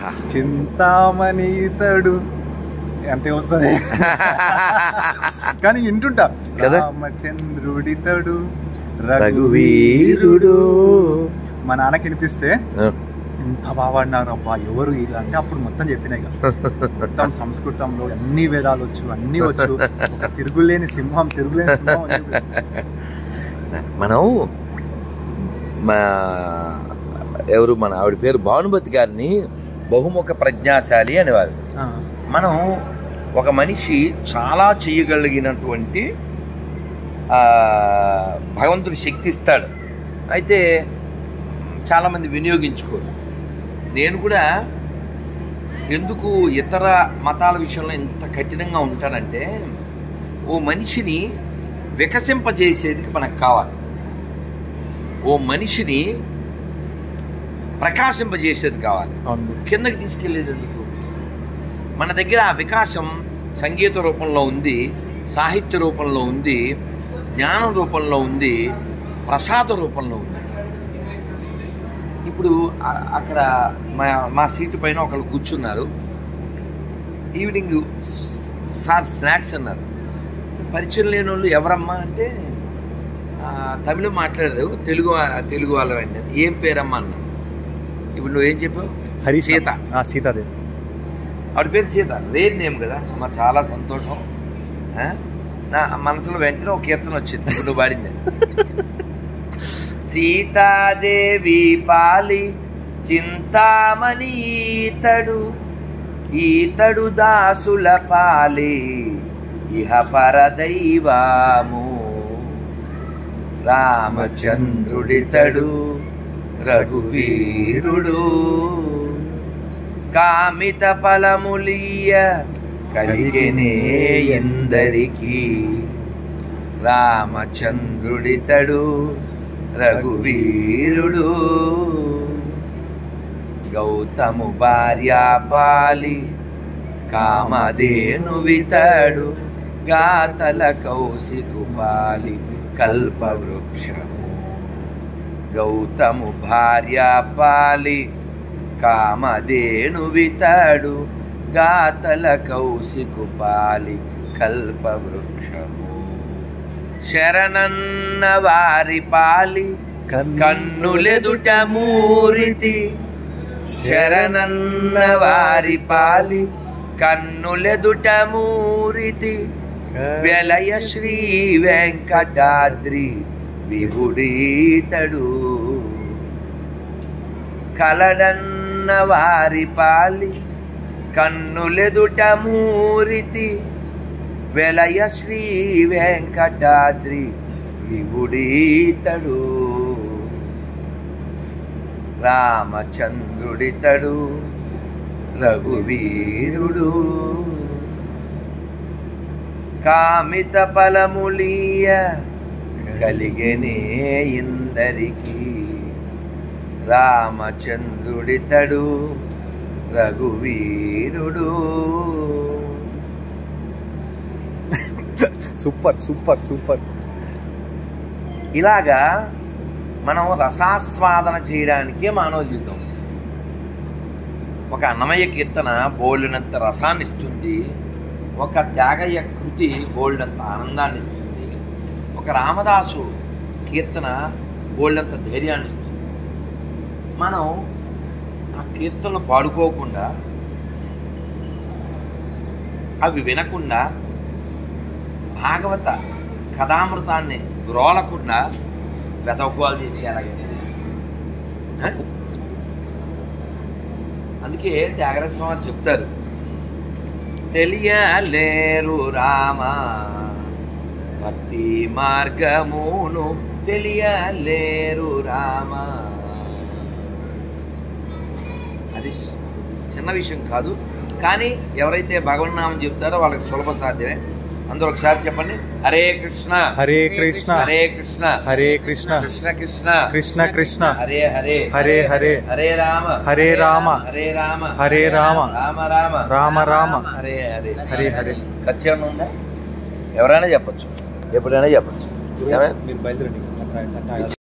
ఆహా. చింతామణితడు అంటే వస్తుంది కానీ వింటుంటా కదా? రామచంద్రుడితడు రఘువీరుడు మా నాన్నకి వినిపిస్తే ఆ, ఇంత బాగా పాడినారు అబ్బా ఎవరు ఇలా అంటే అప్పుడు మొత్తం చెప్పిన ఇక మొత్తం సంస్కృతంలో అన్ని వేదాలు వచ్చు అన్ని వచ్చు ఒక తిరుగులేని సింహం తిరుగులేని సింహం అని చెప్పి. మనం మా ఎవరు మన ఆవిడ పేరు భానుమతి గారిని బహుముఖ ప్రజ్ఞాశాలి అనేవారు ఆ, మనం ఒక మనిషి చాలా చేయగలిగినటువంటి ఆ, భగవంతుడు శక్తి ఇస్తాడు అయితే చాలామంది వినియోగించుకోరు నేను కూడా ఎందుకు ఇతర మతాల విషయంలో ఇంత కఠినంగా ఉంటానంటే ఓ మనిషిని వికసింపజేసేది మనకు కావాలి ఓ మనిషిని ప్రకాశింపజేసేది కావాలి అవును కిందకి తీసుకెళ్లేది ఎందుకు మన దగ్గర ఆ వికాసం సంగీత రూపంలో ఉంది సాహిత్య రూపంలో ఉంది జ్ఞానం రూపంలో ఉంది ప్రసాద రూపంలో ఉంది ఇప్పుడు ఆ- అక్కడ మా మా సీటు పైన ఒకళ్ళు కూర్చున్నారు ఈవినింగ్ స్- సార్ స్నాక్స్ అన్నారు పరిచయం లేని వాళ్ళు ఎవరమ్మా అంటే "ఆ, తమిళం మాట్లాడారు తెలుగు వా- తెలుగు వాళ్ళండి ఏం పేరమ్మా అన్నా ఇప్పుడు నువ్వేం చెప్పావు హరి సీత. ఆ, సీతాదేవి ఆవిడ పేరు సీత రేర్ నేమ్ కదా అమ్మ చాలా సంతోషం ఆ? నా మనసులో వెంటనే ఒక కీర్తన వచ్చింది ఇప్పుడు నువ్వు పాడింది సీతాదేవి పాలి చింతామణి ఈతడు ఈతడు దాసుల పాలి ఇహ పరదైవాము రామచంద్రుడితడు రఘువీరుడు కామిత ఫలములియ కలిగెనే ఎందరికీ రామచంద్రుడితడు రఘువీరుడు గౌతము భార్యాపాలి కామధేనువితడు గాతల కౌశికుపాలి కల్పవృక్షము గౌతము భార్యాపాలి కామధేనువితడు గాతల కౌశికుపాలి కల్పవృక్షము శరణన్న వారి పాలి కన్నులెదుట మూరితి శరణన్న వారి పాలి కన్నులెదుట మూరితి వెలయ శ్రీ వెంకటాద్రి విభుడీతడు కలడన్న వారి పాలి కన్నులెదుట మూరితి వెలయ శ్రీ వెంకటాద్రి విభుడీతడు రామచంద్రుడితడు రఘువీరుడు కామిత ఫలములీయ కలిగెనే ఇందరికి రామచంద్రుడితడు రఘువీరుడు సూపర్ సూపర్ సూపర్ ఇలాగా మనం రసాస్వాదన చేయడానికే మానవ జీవితం ఒక అన్నమయ్య కీర్తన బోల్డినంత రసాన్ని ఇస్తుంది ఒక త్యాగయ్య కృతి బోల్డంత ఆనందాన్ని ఇస్తుంది ఒక రామదాసు కీర్తన బోల్డంత ధైర్యాన్ని ఇస్తుంది మనం ఆ కీర్తనలు పాడుకోకుండా అవి వినకుండా భాగవత కథామృతాన్ని గ్రోలకుండా వెతకోవాలి చేసి ఎలాగైనా హ? అందుకే త్యాగరాజ స్వామి చెప్తారు తెలియలేరు రామ భక్తి మార్గమును తెలియలేరు రామ అది చిన్న విషయం కాదు కానీ ఎవరైతే భగవన్నామం చెప్తారో వాళ్ళకి సులభ సాధ్యమే అందరూ ఒకసారి చెప్పండి హరే కృష్ణ హరే కృష్ణ హరే కృష్ణ హరే కృష్ణ కృష్ణ కృష్ణ కృష్ణ కృష్ణ హరే హరే హరే హరే హరే రామ హరే రామ హరే రామ హరే రామ రామ రామ రామ రామ హరే హరే హరే హరే ఖర్చు ఏమైనా ఉందా ఎవరైనా చెప్పచ్చు ఎప్పుడైనా చెప్పచ్చు ఏమే? మీరు బయలుదేరండి